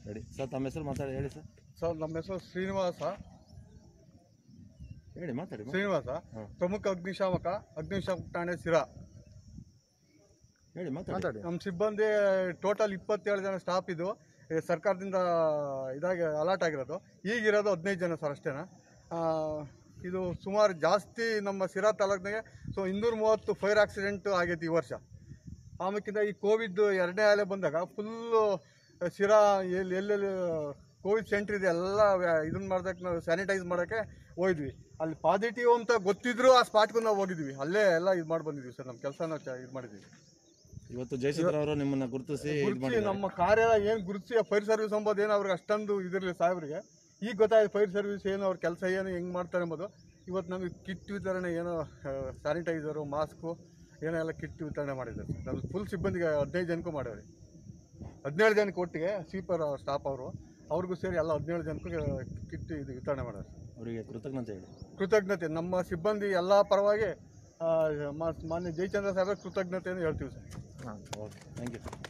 Ready sir ತಮ್ಮ ಹೆಸರು ಮಾತಾಡಿ ಹೇಳಿ ಸರ್ ಸರ್ ನಮ್ಮ ಹೆಸರು ಶ್ರೀನಿವಾಸ ಹೇಳಿ ಮಾತಾಡಿ ಮಾ- ಶ್ರೀನಿವಾಸ ಹಾಂ. ಪ್ರಮುಖ ಅಗ್ನಿಶಾಮಕ ಅಗ್ನಿಶಾಮಕ ಠಾಣೆ ಸಿರಾ ಹೇಳಿ ಮಾತಾಡಿ ನಮ್ಮ ಸಿಬ್ಬಂದಿ ಟೋಟಲ್ ಇಪ್ಪತ್ತೇಳು ಜನ ಸ್ಟಾಫ್ ಇದು ಈ ಸರ್ಕಾರದಿಂದ ಇದಾಗಿ ಅಲಾಟ್ ಆಗಿರೋದು ಈಗಿರೋದು ಹದಿನೈದು ಜನ ಸರ್ ಅಷ್ಟೇನಾ ಆ, ಇದು ಸುಮಾರು ಜಾಸ್ತಿ ನಮ್ಮ ಸಿರಾ ತಾಲೂಕಿನಾಗೆ ಸೊ ಇನ್ನೂರ ಮೂವತ್ತು ಫೈರ್ ಆಕ್ಸಿಡೆಂಟ್ ಆಗೈತಿ ಈ ವರ್ಷ ಆಮೇಕಿಂತ ಈ ಕೋವಿಡ್ ಎರಡನೇ ಅಲೆ ಬಂದಾಗ ಫುಲ್ಲು ಸಿರಾ ಎಲ್ಲಿ ಎಲ್ಲೆಲ್ಲಿ ಕೋವಿಡ್ ಸೆಂಟ್ರ್ ಇದೆ ಎಲ್ಲ ಇದನ್ನ ಮಾಡೋದಕ್ಕೆ ನಾವು ಸ್ಯಾನಿಟೈಸ್ ಮಾಡೋಕ್ಕೆ ಹೋಗಿದ್ವಿ ಅಲ್ಲಿ ಪಾಸಿಟಿವ್ ಅಂತ ಗೊತ್ತಿದ್ರು ಆ ಸ್ಪಾಟ್ಗೂ ನಾವು ಹೋಗಿದ್ವಿ ಅಲ್ಲೇ ಎಲ್ಲ ಇದು ಮಾಡಿ ಬಂದಿದ್ವಿ ಸರ್ ನಮ್ಮ ಕೆಲಸನ ಇದು ಮಾಡಿದ್ವಿ ಇವತ್ತು ಜಯಚಂದ್ರ ಅವರು ನಿಮ್ಮನ್ನ ಗುರುತಿಸಿ ಇದು ಗುರುತಿಸಿ ಮಾಡಿದ್ದಾರೆ ನಮ್ಮ ಕಾರ್ಯ ಏನು ಗುರುತಿಸಿ ಫೈರ್ ಸರ್ವಿಸ್ ಅಂಬೋದು ಏನು ಅವ್ರಿಗೆ ಅಷ್ಟೊಂದು ಇದಿರಲಿ ಸಾಹೇಬ್ರಿಗೆ ಈಗ ಗೊತ್ತಾಯ್ತು ಫೈರ್ ಸರ್ವಿಸ್ ಏನು ಅವ್ರ ಕೆಲಸ ಏನು ಹೆಂಗೆ ಮಾಡ್ತಾರೆ ಎಂಬುದು ಇವತ್ತು ನಮಗೆ ಕಿಟ್ ವಿತರಣೆ ಏನೋ ಸ್ಯಾನಿಟೈಸರು ಮಾಸ್ಕು ಏನೋ ಎಲ್ಲ ಕಿಟ್ ವಿತರಣೆ ಮಾಡಿದ್ದಾರೆ ನಮ್ಮ ಫುಲ್ ಸಿಬ್ಬಂದಿಗೆ ಹದಿನೈದು ಜನಕ್ಕೂ ಮಾಡ್ಯಾವ್ರಿ ಹದಿನೇಳು ಜನಕ್ಕೆ ಒಟ್ಟಿಗೆ ಸ್ವೀಪರ್ ಸ್ಟಾಫ್ ಅವರು ಅವ್ರಿಗೂ ಸೇರಿ ಎಲ್ಲ ಹದಿನೇಳು ಜನಕ್ಕೂ ಕಿಟ್ ಇದು ವಿತರಣೆ ಮಾಡ್ಯಾರ ಅವರಿಗೆ ಕೃತಜ್ಞತೆ ಹೇಳಿ ಕೃತಜ್ಞತೆ ನಮ್ಮ ಸಿಬ್ಬಂದಿ ಎಲ್ಲ ಪರವಾಗಿ ಆ, ಮಾ- ಮಾನ್ಯ ಜಯಚಂದ್ರ ಸಾಹೇಬ್ರ ಕೃತಜ್ಞತೆಯನ್ನು ಹೇಳ್ತೀವಿ ಸರ್ ಓಕೆ ಥ್ಯಾಂಕ್ ಯು